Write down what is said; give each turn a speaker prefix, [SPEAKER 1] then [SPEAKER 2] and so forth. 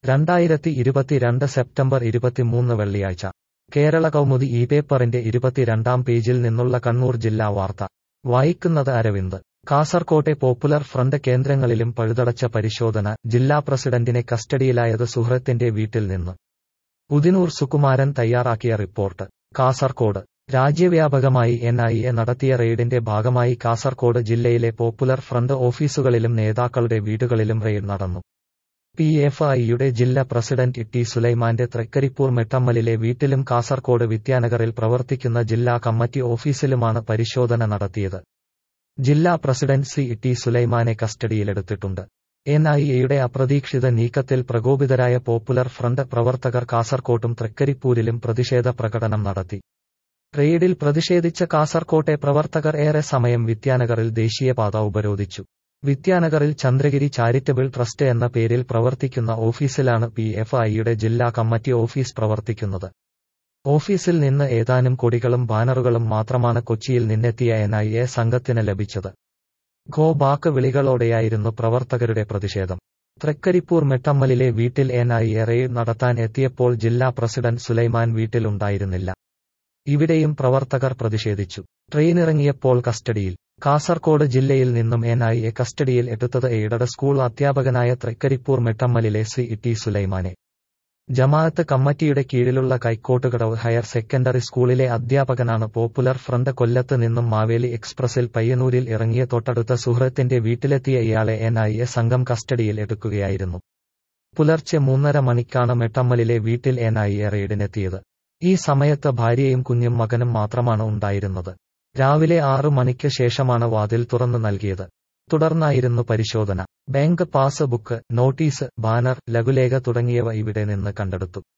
[SPEAKER 1] രണ്ടായിരത്തി ഇരുപത്തിരണ്ട് സെപ്റ്റംബർ ഇരുപത്തിമൂന്ന് വെള്ളിയാഴ്ച കേരള കൗമുദി ഈ പേപ്പറിന്റെ ഇരുപത്തിരണ്ടാം പേജിൽ നിന്നുള്ള കണ്ണൂർ ജില്ലാ വാർത്ത വായിക്കുന്നത് അരവിന്ദ് കാസർകോട്ടെ പോപ്പുലർ ഫ്രണ്ട് കേന്ദ്രങ്ങളിലും പഴുതടച്ച പരിശോധന ജില്ലാ പ്രസിഡന്റിനെ കസ്റ്റഡിയിലായത് സുഹൃത്തിന്റെ വീട്ടിൽ നിന്ന് ഉദിനൂർ സുകുമാരൻ തയ്യാറാക്കിയ റിപ്പോർട്ട് കാസർകോട് രാജ്യവ്യാപകമായി എൻ ഐ എ നടത്തിയ റെയ്ഡിന്റെ ഭാഗമായി കാസർകോട് ജില്ലയിലെ പോപ്പുലർ ഫ്രണ്ട് ഓഫീസുകളിലും നേതാക്കളുടെ വീടുകളിലും റെയ്ഡ് നടന്നു പി എഫ് ഐയുടെ ജില്ലാ പ്രസിഡന്റ് ടി സുലൈമാന്റെ തൃക്കരിപ്പൂർ മെട്ടമ്മലിലെ വീട്ടിലും കാസർകോട് വിദ്യാനഗറിൽ പ്രവർത്തിക്കുന്ന ജില്ലാ കമ്മിറ്റി ഓഫീസിലുമാണ് പരിശോധന നടത്തിയത് ജില്ലാ പ്രസിഡന്റ് സി ടി സുലൈമാനെ കസ്റ്റഡിയിലെടുത്തിട്ടുണ്ട് എൻ ഐ എയുടെ അപ്രതീക്ഷിത നീക്കത്തിൽ പ്രകോപിതരായ പോപ്പുലർ ഫ്രണ്ട് പ്രവർത്തകർ കാസർകോട്ടും തൃക്കരിപ്പൂരിലും പ്രതിഷേധ പ്രകടനം നടത്തി റെയ്ഡിൽ പ്രതിഷേധിച്ച കാസർകോട്ടെ പ്രവർത്തകർ ഏറെ സമയം വിദ്യാനഗറിൽ ദേശീയപാത ഉപരോധിച്ചു വിദ്യാനഗറിൽ ചന്ദ്രഗിരി ചാരിറ്റബിൾ ട്രസ്റ്റ് എന്ന പേരിൽ പ്രവർത്തിക്കുന്ന ഓഫീസിലാണ് പി എഫ് ഐയുടെ ജില്ലാ കമ്മിറ്റി ഓഫീസ് പ്രവർത്തിക്കുന്നത് ഓഫീസിൽ നിന്ന് ഏതാനും കൊടികളും ബാനറുകളും മാത്രമാണ് കൊച്ചിയിൽ നിന്നെത്തിയ എൻ ഐ എ സംഘത്തിന് ലഭിച്ചത് ഗോ ബാക്ക് വിളികളോടെയായിരുന്നു പ്രവർത്തകരുടെ പ്രതിഷേധം തൃക്കരിപ്പൂർ മെട്ടമ്മലിലെ വീട്ടിൽ എൻ ഐ എ റെയ്ഡ് നടത്താൻ എത്തിയപ്പോൾ ജില്ലാ പ്രസിഡന്റ് സുലൈമാൻ വീട്ടിലുണ്ടായിരുന്നില്ല ഇവിടെയും പ്രവർത്തകർ പ്രതിഷേധിച്ചു ട്രെയിനിറങ്ങിയപ്പോൾ കസ്റ്റഡിയിൽ കാസർകോട് ജില്ലയിൽ നിന്നും എൻ ഐ എ കസ്റ്റഡിയിൽ എടുത്തത് എയ്ഡഡ് സ്കൂൾ അധ്യാപകനായ തൃക്കരിപ്പൂർ മെട്ടമ്മലിലെ സി ടി സുലൈമാനെ ജമാഅത്ത് കമ്മിറ്റിയുടെ കീഴിലുള്ള കൈക്കോട്ടുകടവ് ഹയർ സെക്കൻഡറി സ്കൂളിലെ അധ്യാപകനാണ് പോപ്പുലർ ഫ്രണ്ട് കൊല്ലത്ത് നിന്നും മാവേലി എക്സ്പ്രസിൽ പയ്യന്നൂരിൽ ഇറങ്ങിയ തൊട്ടടുത്ത സുഹൃത്തിന്റെ വീട്ടിലെത്തിയ ഇയാളെ എൻ ഐ എ സംഘം കസ്റ്റഡിയിൽ എടുക്കുകയായിരുന്നു പുലർച്ചെ മൂന്നര മണിക്കാണ് മെട്ടമ്മലിലെ വീട്ടിൽ എൻ ഐ എ റെയ്ഡിനെത്തിയത് ഈ സമയത്ത് ഭാര്യയും കുഞ്ഞും മകനും മാത്രമാണ് ഉണ്ടായിരുന്നത് രാവിലെ ആറു മണിക്ക് ശേഷമാണ് വാതിൽ തുറന്നു നൽകിയത് തുടർന്നായിരുന്നു പരിശോധന bank passbook notice banner ലഘുലേഖ തുടങ്ങിയവ ഇവിടെ നിന്ന് കണ്ടെടുത്തു